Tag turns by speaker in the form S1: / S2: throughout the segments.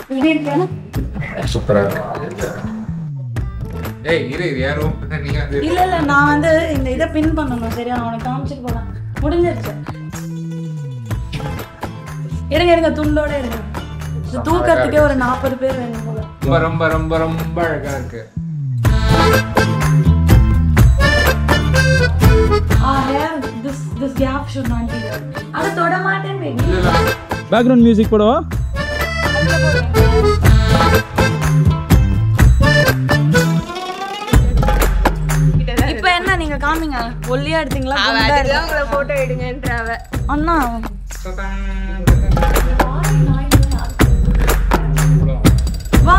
S1: எப்படி இருக்கேன்
S2: சூப்பரா ஏய் இரு இது யாரும் நீங்க வந்து
S1: இல்ல இல்ல நான் வந்து இந்த இதை பின் பண்ணணும் சரியா நான் உனக்கு காமிச்சிட்டு போலாம் முடிஞ்சிருச்சு இருங்க இருங்க துண்டோட இருங்க இது தூக்கத்துக்கே ஒரு நாற்பது பேர் வேணும் போல
S2: ரொம்ப ரொம்ப ரொம்ப ரொம்ப அழகா இருக்கு
S1: ஆ hair this this cap should not be அத தொட மாட்டேன் baby.
S3: பேக்ரவுண்ட் மியூசிக் போடவா
S1: இப்ப என்ன நீங்க காமிங்க ஒல்லியா எடுத்தீங்களா குண்டா எடுத்தீங்களா?
S4: உங்களை போட்டோ எடுங்கன்ற அவ
S1: அண்ணா வா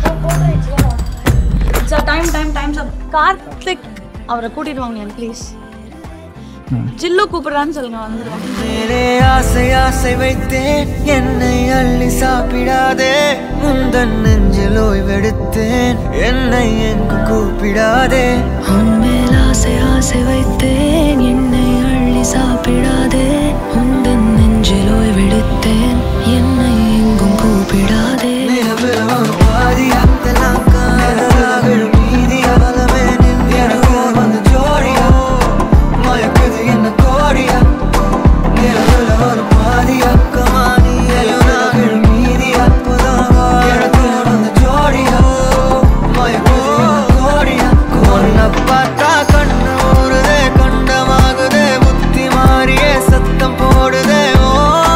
S1: time time time sir Karthik அவரை கூட்டிட்டு வாங்க ப்ளீஸ் ஜில்லு கூப்பிடுறான்னு சொல்லுங்க வந்துருவாங்க
S5: மேலே ஆசை ஆசை வைத்தேன் என்னை அள்ளி சாப்பிடாதே முந்தன் நெஞ்சில் ஓய்வெடுத்தேன் என்னை எங்கு கூப்பிடாதே
S6: உன்மேல் ஆசை ஆசை வைத்தேன் என்னை அள்ளி சாப்பிடாதே உந்தன் நெஞ்சில் ஓய்வெடுத்தேன் என்னை எங்கும் கூப்பிடாதே
S5: நிலவில் ஒரு பாதியாத்தெல்லாம் காதலாக மீதியாலமே நின்று எனக்கு வந்து ஜோடியா மயக்குது என்ன கோடியா நிலவில் ஒரு பாதியாக்கமா நீ எல்லாம் மீதியா எனக்கு வந்து ஜோடியா மயக்குது என்ன கோடியா கொன்ன பார்த்தா கண்ணு ஊறுதே கண்டமாகுதே புத்தி மாறியே சத்தம் போடுதே ஓ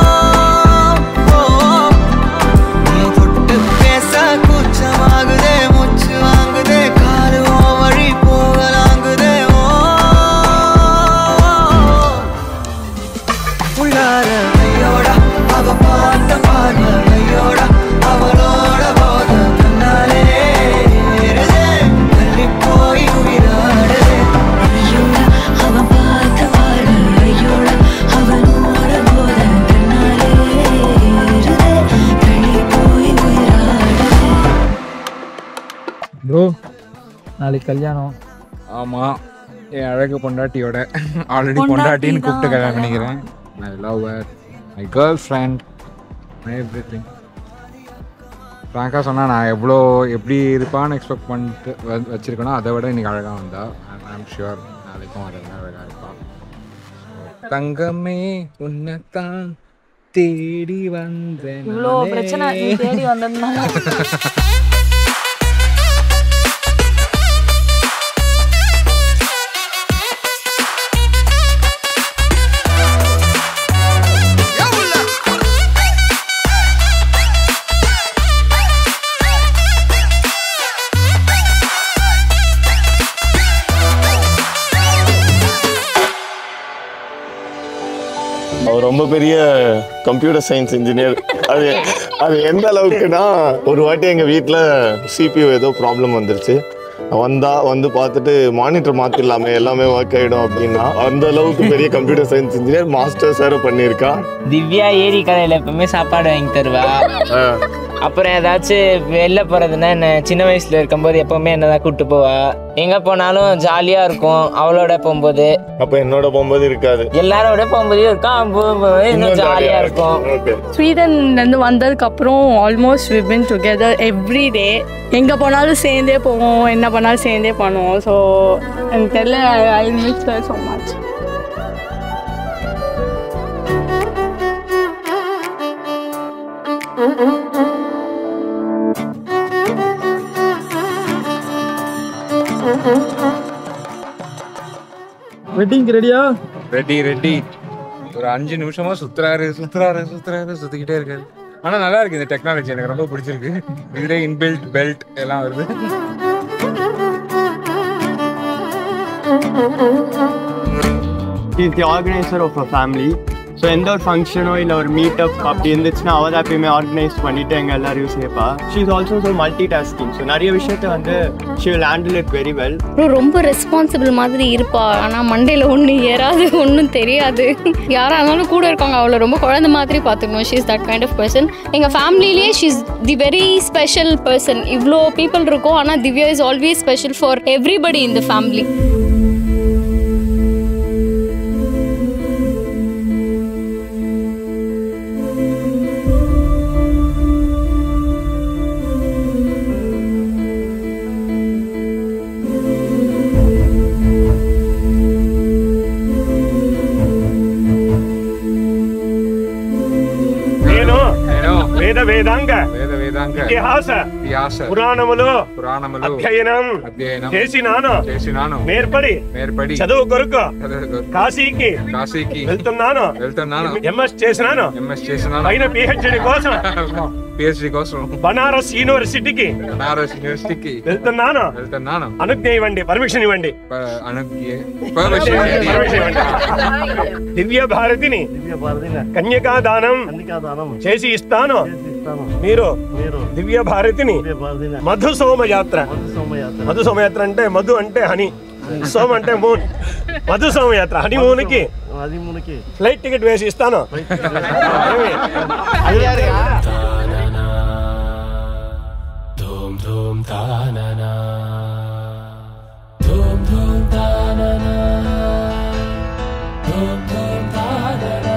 S5: ஓ நீ தொட்டு பேச கூச்சமாகுதே மூச்சு வாங்குதே காலு ஓ வழி போகலாங்குதே ஓ உள்ளார கையோட அவ பார்த்த பார்வை கையோட அவளோட போத கண்ணாலே ஏறுதே தள்ளி போய் உயிராடுதே
S6: ஐயோட அவன் பார்த்த பார்வை ஐயோட அவனோட போத கண்ணாலே ஏறுதே தள்ளி போய் உயிராடுதே
S3: ப்ரோ நாளைக்கு கல்யாணம்
S2: ஆமா என் அழகு பொண்டாட்டியோட ஆல்ரெடி
S1: பொண்டாட்டி
S2: பொண்டாட்டின்னு
S1: தான்
S2: கூப்பிட்டு கல்யாணம்
S1: கல்யாணம்.
S2: பண்ணிக்கிறேன் I love her my girlfriend my everything ஃப்ராங்காக சொன்னால் நான் எவ்வளோ எப்படி இருப்பான்னு எக்ஸ்பெக்ட் பண்ணிட்டு வ- வச்சிருக்கேனோ அதை விட இன்னைக்கு அழகாக வந்தா ஐம் ஷுர் நாளைக்கும் அதை விட அழகாக இருப்பான் தங்கமே உன்னைத்தான் தேடி வந்தேன்
S1: இவ்வளோ பிரச்சனை நீ தேடி வந்ததுனால
S7: அவர் ரொம்ப பெரிய கம்ப்யூட்டர் சயின்ஸ் இன்ஜினியர் அது அது எந்த அளவுக்குன்னா ஒரு வாட்டி எங்கள் வீட்டில் சிபியூ ஏதோ ப்ராப்ளம் வந்துருச்சு வந்தா வந்து பார்த்துட்டு மானிட்டர் மாற்றிடலாமே எல்லாமே ஒர்க் ஆகிடும் அப்படின்னா அந்த அளவுக்கு பெரிய கம்ப்யூட்டர் சயின்ஸ் இன்ஜினியர் மாஸ்டர்ஸ் வேறு பண்ணியிருக்கா
S8: திவ்யா ஏரி கடையில் எப்பவுமே சாப்பாடு வாங்கி தருவா அப்புறம் ஏதாச்சும் வெளில போகிறதுனா என்ன சின்ன வயசில் இருக்கும்போது எப்பவுமே என்ன தான் கூப்பிட்டு போவா எங்கே போனாலும் ஜாலியாக இருக்கும் அவளோட போகும்போது
S7: அப்போ என்னோட போகும்போது இருக்காது
S8: எல்லாரோட போகும்போது இருக்கும் அவன் போகும்போது இன்னும் ஜாலியாக இருக்கும்
S7: ஓகே
S4: ஸ்வீடன்லேருந்து வந்ததுக்கப்புறம் almost we been together every day எங்கே போனாலும் சேர்ந்தே போவோம் என்ன பண்ணாலும் சேர்ந்தே பண்ணுவோம் ஸோ எனக்கு தெரியல ஐ மிஸ் ஸோ மச்
S3: வெட்டிங்க்கு ரெடியா
S2: ரெடி ரெடி ஒரு அஞ்சு நிமிஷமா சுத்துறாரு சுத்துறாரு சுத்துறாரு சுத்திக்கிட்டே இருக்காரு ஆனா நல்லா இருக்கு இந்த டெக்னாலஜி எனக்கு ரொம்ப பிடிச்சிருக்கு இதுல இன்பில்ட் பெல்ட் எல்லாம் வருது
S9: is the organiser of a family so எந்த ஒரு ஃபங்க்ஷனோ இல்லை ஒரு மீட் அப் அப்படி இருந்துச்சுன்னா அவள் தான் எப்பயுமே ஆர்கனைஸ் பண்ணிட்டு எங்கள் எல்லாரையும் சேர்ப்பா she is also so multitasking so நிறைய விஷயத்த வந்து she will handle it very well
S4: அப்புறம் ரொம்ப ரெஸ்பான்சிபிள் மாதிரி இருப்பா ஆனால் மண்டையில் ஒன்றும் ஏறாது ஒன்றும் தெரியாது யாராக இருந்தாலும் கூட இருக்காங்க அவளை ரொம்ப குழந்தை மாதிரி பார்த்துக்கணும் she is that kind of person எங்கள் ஃபேமிலிலேயே she is the very special person இவ்வளோ பீப்புள் இருக்கும் ஆனால் Divya is always special for everybody in the family
S10: వేదాంగ
S2: వేద వేదాంగ
S10: ఇతిహాస
S2: ఇతిహాస
S10: పురాణములు
S2: పురాణములు
S10: అధ్యయనం
S2: అధ్యయనం
S10: చేసినాను
S2: చేసినాను
S10: మేర్పడి
S2: మేర్పడి
S10: చదువు కొరకు
S2: చదువు
S10: కాశీకి
S2: కాశీకి
S10: వెళ్తున్నాను
S2: వెళ్తున్నాను
S10: ఎంఎస్ చేసినాను
S2: ఎంఎస్ చేసినాను
S10: పైన పిహెచ్డి కోసం
S2: పిహెచ్డి కోసం
S10: బనారస్ యూనివర్సిటీకి
S2: బనారస్ యూనివర్సిటీకి
S10: వెళ్తున్నాను
S2: వెళ్తున్నాను
S10: అనుజ్ఞ ఇవ్వండి పర్మిషన్ ఇవ్వండి
S2: ప- అనుజ్ఞ
S10: పర్మిషన్
S2: పర్మిషన్
S10: ఇవ్వండి. దివ్య భారతిని కన్యకా దానం చేసి ఇస్తాను మీరు దివ్య భారతిని మధు సోమయాత్ర మధు సోమయాత్ర అంటే మధు అంటే హనీ సోమ అంటే మూన్ మధు సోమయాత్ర హనీ మూన్ కి ఫ్లైట్ టికెట్ వేసి ఇస్తాను ఏమి?
S5: ధూమ్ ధూమ్ తాననా ధూమ్ ధూమ్ తాననా ధూమ్ ధూమ్ తాననా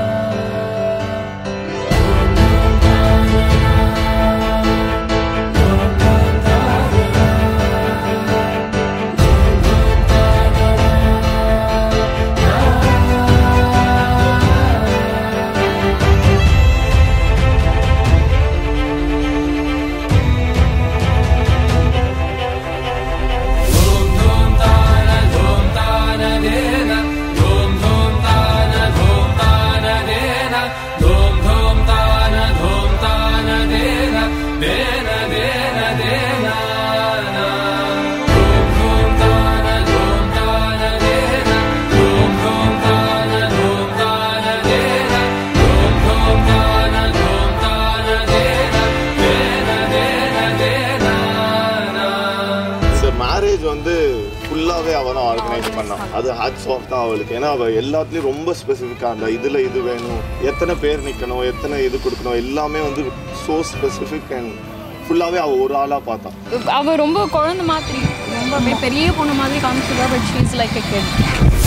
S7: மேரேஜ் வந்து ஃபுல்லாகவே அவன் தான் ஆர்கனைஸ் பண்ணான் அது ஹேட்ஸ் ஆஃப் தான் அவளுக்கு ஏன்னா அவள் எல்லாத்துலேயும் ரொம்ப ஸ்பெசிஃபிக்காக அந்த இதில் இது வேணும் எத்தனை பேர் நிற்கணும் எத்தனை இது கொடுக்கணும் எல்லாமே வந்து ஸோ ஸ்பெசிஃபிக் அண்ட் ஃபுல்லாகவே அவள் ஒரு ஆளாக பார்த்தான்
S4: அவ ரொம்ப குழந்தை மாதிரி ரொம்ப அப்படியே பெரிய பொண்ணு மாதிரி காமிச்சிருக்கா but she's like a kid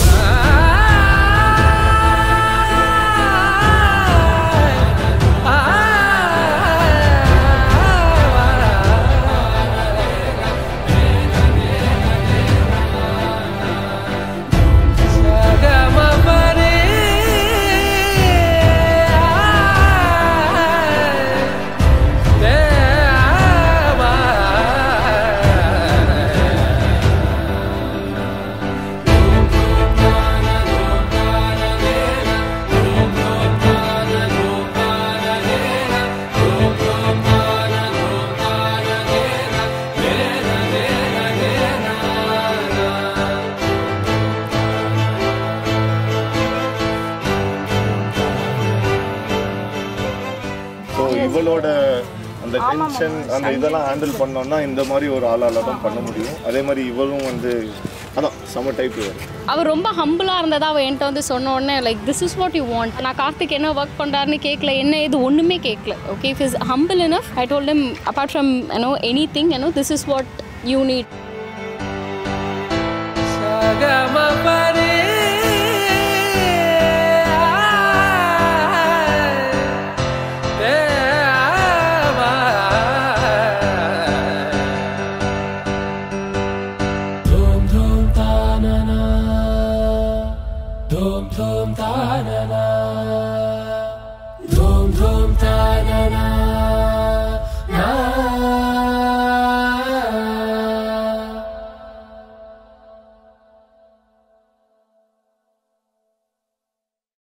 S7: so இவளோட அந்த டென்ஷன் அந்த இதெல்லாம் ஹேண்டில் பண்ணோம்னா இந்த மாதிரி ஒரு ஆளால தான் பண்ண முடியும் அதே மாதிரி இவளும் வந்து அதான் செம டைப் இவர்
S4: அவர் ரொம்ப ஹம்பிளாக இருந்ததா அவள் என்கிட்ட வந்து சொன்ன உடனே like this is what you want நான் கார்த்திக் என்ன ஒர்க் பண்ணுறாருன்னு கேட்கல என்ன இது ஒன்றுமே கேட்கல okay if is humble enough I told him apart from you know anything you know this is what you need
S5: Gama pare